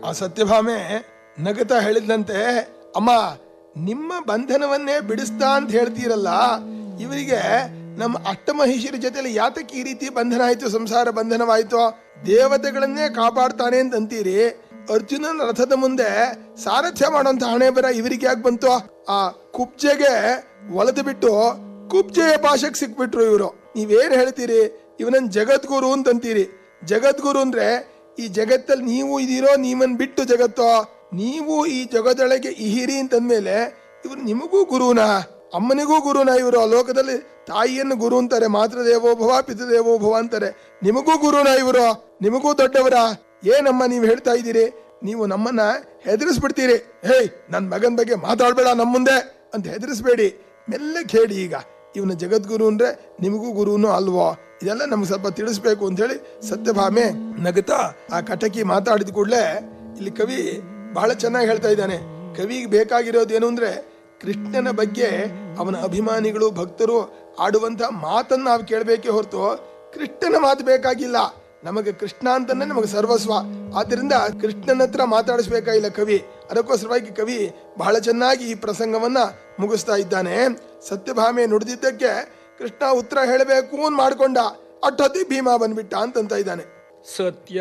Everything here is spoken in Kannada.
ಆ ಸತ್ಯಭಾಮೆ ನಗತ ಹೇಳಿದ್ಲಂತೆ ಅಮ್ಮ ನಿಮ್ಮ ಬಂಧನವನ್ನೇ ಬಿಡಿಸ್ತಾ ಅಂತ ಹೇಳ್ತೀರಲ್ಲ ಇವರಿಗೆ ನಮ್ಮ ಅಷ್ಟಮಹಿಷಿರ ಜೊತೆಲಿ ಯಾತಕ್ಕೆ ಈ ರೀತಿ ಬಂಧನ ಆಯ್ತು ಸಂಸಾರ ಬಂಧನವಾಯ್ತು ದೇವತೆಗಳನ್ನೇ ಕಾಪಾಡ್ತಾನೆ ಅಂತ ಅಂತೀರಿ ಅರ್ಜುನನ ರಥದ ಮುಂದೆ ಸಾರಥ್ಯ ಮಾಡೋಂತ ಹಣೆ ಬರ ಇವರಿಗೆ ಯಾಕೆ ಬಂತು ಆ ಕುಬ್ಜೆಗೆ ಒಲೆದು ಬಿಟ್ಟು ಕುಬ್ಜೆಯ ಭಾಷೆಗೆ ಸಿಕ್ಬಿಟ್ರು ಇವರು ನೀವೇನ್ ಹೇಳ್ತೀರಿ ಇವನನ್ ಜಗದ್ಗುರು ಅಂತಂತೀರಿ ಜಗದ್ಗುರು ಅಂದ್ರೆ ಈ ಜಗತ್ತಲ್ಲಿ ನೀವು ಇದೀರೋ ನೀವನ್ ಬಿಟ್ಟು ಜಗತ್ತೋ ನೀವು ಈ ಜಗದೊಳಗೆ ಇಹಿರಿ ಅಂತಂದ್ಮೇಲೆ ಇವ್ರು ನಿಮಗೂ ಗುರುನಾ ಅಮ್ಮನಿಗೂ ಗುರುನಾ ಇವರು ಆ ಲೋಕದಲ್ಲಿ ತಾಯಿಯನ್ನು ಗುರು ಅಂತಾರೆ ಮಾತೃ ದೇವೋಭವ ಪಿತೃದೇವೋಭವ ಅಂತಾರೆ ನಿಮಗೂ ಗುರುನಾ ಇವರು ನಿಮಗೂ ದೊಡ್ಡವರ ಏನಮ್ಮ ನೀವು ಹೇಳ್ತಾ ಇದ್ದೀರಿ ನೀವು ನಮ್ಮನ್ನ ಹೆದರಿಸ್ಬಿಡ್ತೀರಿ ಹೇಯ್ ನನ್ನ ಮಗನ ಬಗ್ಗೆ ಮಾತಾಡ್ಬೇಡ ನಮ್ಮ ಮುಂದೆ ಅಂತ ಹೆದರಿಸ್ಬೇಡಿ ಮೆಲ್ಲಗೆ ಹೇಳಿ ಈಗ ಇವನ ಜಗದ್ಗುರು ಅಂದ್ರೆ ನಿಮಗೂ ಗುರುನು ಅಲ್ವೋ ಇದೆಲ್ಲ ನಮ್ಗೆ ಸ್ವಲ್ಪ ತಿಳಿಸ್ಬೇಕು ಅಂತ ಹೇಳಿ ಸತ್ಯಭಾಮೆ ನಗುತ್ತಾ ಆ ಕಟಕಿ ಮಾತಾಡಿದ ಕೂಡಲೇ ಇಲ್ಲಿ ಕವಿ ಬಹಳ ಚೆನ್ನಾಗಿ ಹೇಳ್ತಾ ಇದ್ದಾನೆ ಕವಿಗೆ ಬೇಕಾಗಿರೋದೇನು ಅಂದ್ರೆ ಕೃಷ್ಣನ ಬಗ್ಗೆ ಅವನ ಅಭಿಮಾನಿಗಳು ಭಕ್ತರು ಆಡುವಂತ ಮಾತನ್ನ ನಾವು ಕೇಳಬೇಕೇ ಹೊರತು ಕೃಷ್ಣನ ಮಾತು ಬೇಕಾಗಿಲ್ಲ ನಮಗೆ ಕೃಷ್ಣ ಅಂತಾನೆ ನಮಗೆ ಸರ್ವಸ್ವ ಆದ್ರಿಂದ ಕೃಷ್ಣನ ಹತ್ರ ಮಾತಾಡಿಸ್ಬೇಕಾಗಿಲ್ಲ ಕವಿ ಅದಕ್ಕೋಸ್ಕರವಾಗಿ ಕವಿ ಬಹಳ ಚೆನ್ನಾಗಿ ಈ ಪ್ರಸಂಗವನ್ನ ಮುಗಿಸ್ತಾ ಇದ್ದಾನೆ ಸತ್ಯಭಾಮೆ ನುಡಿದಿದ್ದಕ್ಕೆ ಕೃಷ್ಣ ಉತ್ತರ ಹೇಳಬೇಕು ಅಂತ ಮಾಡ್ಕೊಂಡ ಅಟ್ಟೊತ್ತಿ ಭೀಮ ಬಂದ್ಬಿಟ್ಟ ಅಂತಂತ ಇದ್ದಾನೆ ಸತ್ಯ